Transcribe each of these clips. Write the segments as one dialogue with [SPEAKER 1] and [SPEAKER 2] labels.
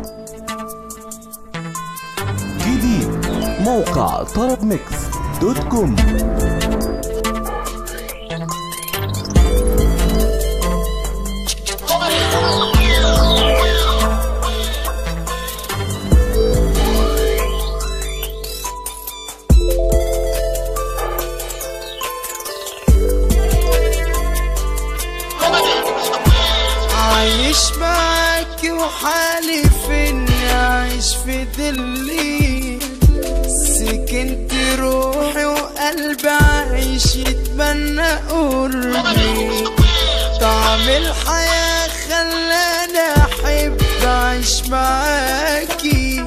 [SPEAKER 1] جديد موقع طرب ميكس دوت كوم
[SPEAKER 2] عايش معاك وحالف اني عايش في ظلي سكنت روحي وقلبي عايش يتمنى قربي طعم الحياة خلاني احب اعيش معاكي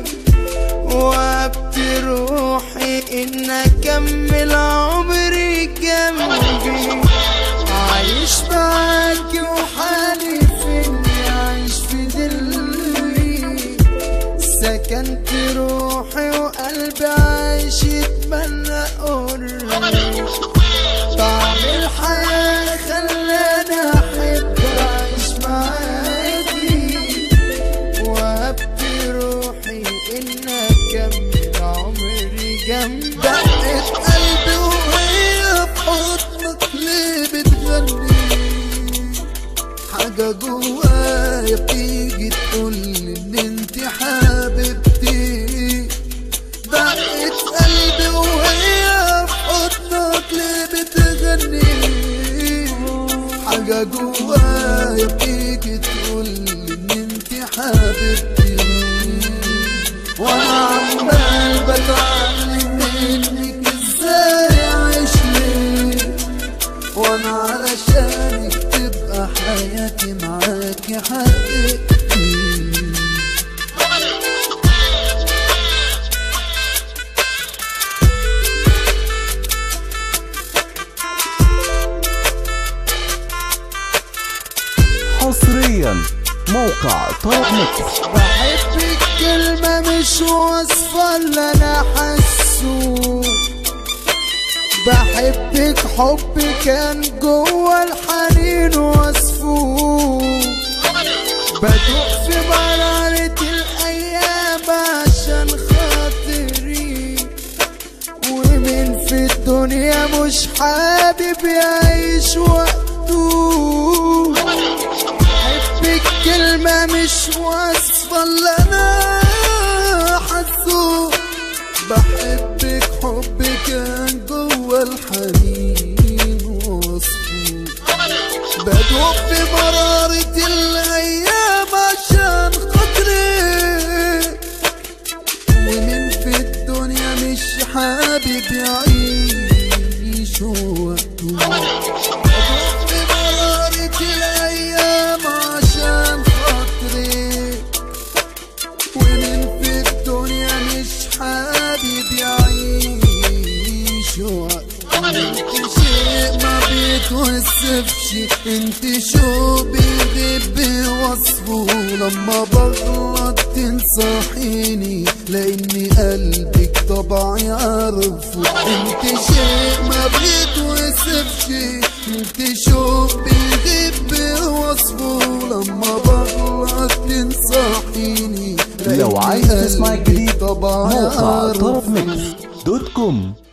[SPEAKER 2] وابت روحي ان اكمل عمري جنبي عايش معاكي وحالف اني عايش في ظلي سكنت روحي وقلبي عايش يتمنى قربي طعم الحياة خلاني أحب أعيش معاكي وأبكي روحي إن أكمل عمري جنبك
[SPEAKER 3] دقت قلبي وهي في حضنك ليه بتغني حاجة جوايا بتيجي تقولي ان انت حبيبتي دقت قلبي وهي في حضنك ليه بتغني حاجة جوايا بتيجي تقولي ان انت حبيبتي وانا عمال بتعلم منك ازاي اعيش ليه وانا علشانك تبقى حياتي معاكي حقيقتي
[SPEAKER 1] حصريا موقع طرب ميكس
[SPEAKER 2] بحبك كلمة مش وصفة اللي أنا حاسه بحبك حب كان جوه الحنين وصفه بدوق في مرارة الأيام عشان خاطري ومن في الدنيا مش حابب يعيش وقته بحبك كلمة مش وصفة اللي أنا حاسه
[SPEAKER 3] بحبك حب كان جوه الحنين وصفه
[SPEAKER 2] بدوق في مرارة الأيام عشان خاطرك
[SPEAKER 3] ومن في الدنيا مش حابب يعيش وقته
[SPEAKER 2] بدوق في مرارة الأيام عشان خاطرك
[SPEAKER 3] ومن في الدنيا مش حابب يعيش وقته انت شيء ما بيتوصفش انت شو بيغيب بوصفه لما بغلط تنصحيني لاني قلبك طبعي عارفه انت شيء ما بيتوصفش انت شو بيغيب بوصفه لما بغلط تنصحيني
[SPEAKER 1] لو
[SPEAKER 3] لأني
[SPEAKER 1] عايز تسمع
[SPEAKER 3] قلبك
[SPEAKER 1] الجديد
[SPEAKER 3] طبعي
[SPEAKER 1] موقع
[SPEAKER 3] عارفه
[SPEAKER 1] طرب ميكس دوت كوم